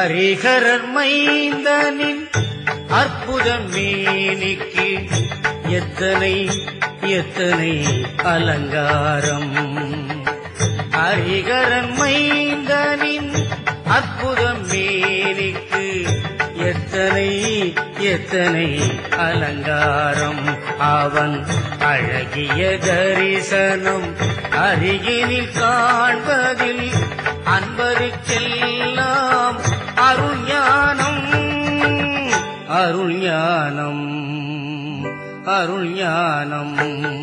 ஹரிஹரர் மைந்தனின் அற்புத மேனிக்கு எத்தனை எத்தனை அலங்காரம் ஹரிகரன் மைந்தனின் அற்புத மேனிக்கு எத்தனை எத்தனை அலங்காரம் அவன் அழகிய தரிசனம் அருகினில் காண்பதில் அன்பருக்கெல்லாம் அருள் ஞானம் அருள் ஞானம் அருள் ஞானம்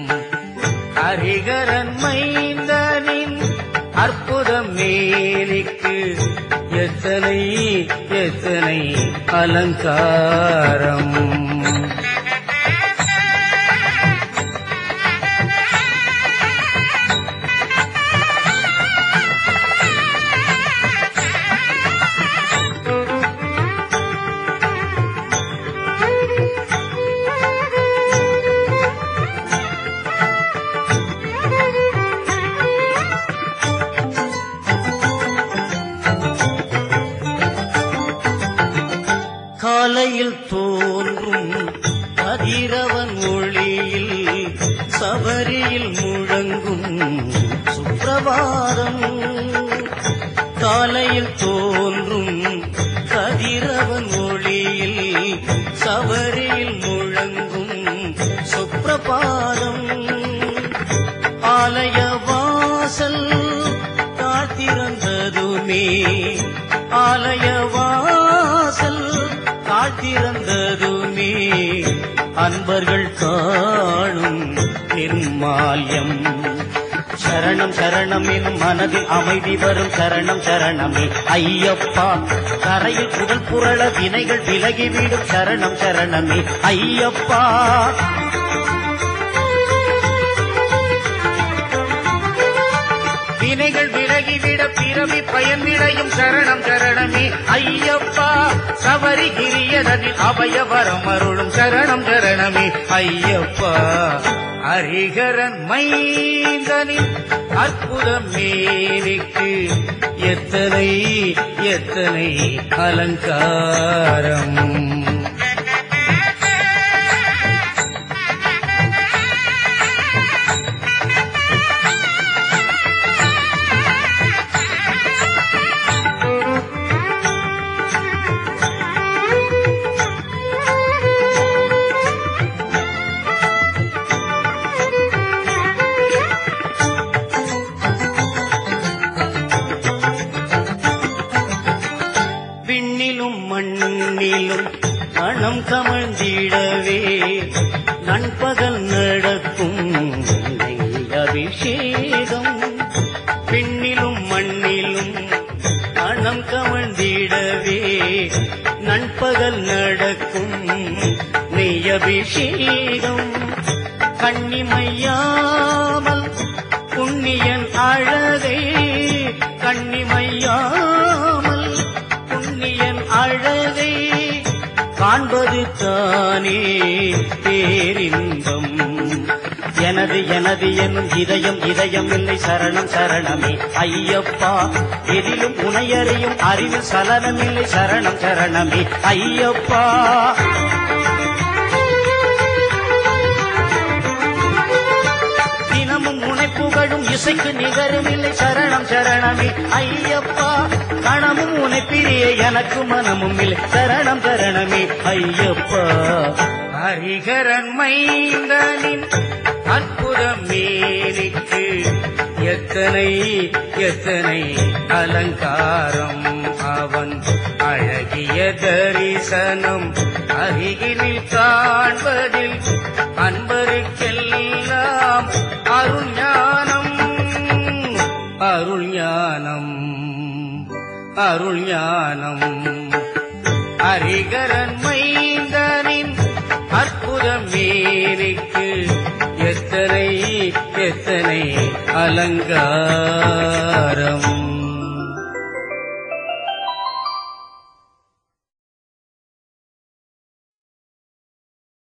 ஹரிகரன் மைந்தனின் அற்புதம் மேலிக்கு எத்தனை எத்தனை அலங்காரம் காலையில் தோன்றும் கதிரவன் ஒளியில் சபரியில் முழங்கும் சுப்பிரபாதம் காலையில் தோன்றும் கதிரவன் ஒளியில் சபரியில் முழங்கும் சுப்பிரபாதம் ஆலய வாசல் காத்திருந்ததுமே ஆலய வாசல் காத்திருந்ததுமே அன்பர்கள் காணும் நிர்மால்யம் சரணம் சரணம் எனும் மனதில் அமைதி வரும் சரணம் சரணமே ஐயப்பா கரையில் புகழ் புரள வினைகள் விலகிவிடும் சரணம் சரணமே ஐயப்பா வினைகள் விலகிவிட பிறவி பயன் விளையும் சரணம் சரணமே ஐயப்பா சபரி கிரியதனில் அபயவரம் அருளும் சரணம் சரணமே ஐயப்பா ஹரிகரன் மைந்தனின் அற்புத மேனிக்கு எத்தனை எத்தனை அலங்காரம் விண்ணிலும் மண்ணிலும் மனம் கமழ்ந்திடவே நண்பகல் நடக்கும் நெய் அபிஷேகம் விண்ணிலும் மண்ணிலும் மனம் கமழ்ந்திடவே நண்பகல் நடக்கும் நெய் அபிஷேகம் கண்ணிமையாமல் புண்ணியன் அழகை கண்ணிமையாமல் புண்ணியன் அழகை காண்பது தானே பேரின்பம் எனது எனது என்னும் இதயம் இதயம் இல்லை சரணம் சரணமே ஐயப்பா எதிலும் உனையறியும் அறிவு சலனம் இல்லை சரணம் சரணமே ஐயப்பா தினமும் உனை புகழும் இசைக்கு நிகரும் இல்லை சரணம் சரணமே ஐயப்பா கணமும் உனை பிரிய எனக்கு மனமும் இல்லை சரணம் சரணமே ஐயப்பா ஹரிகரன் மைந்தனின் அற்புத மேனிக்கு எத்தனை எத்தனை அலங்காரம் அவன் அழகிய தரிசனம் அருகினில் காண்பதில் அன்பருக்கெல்லாம் அருள் ஞானம் அருள் ஞானம் அருள் ஞானம் ஹரிகரன் மைந்தனின் அற்புத மேனிக்கு எத்தனை எத்தனை அலங்காரம்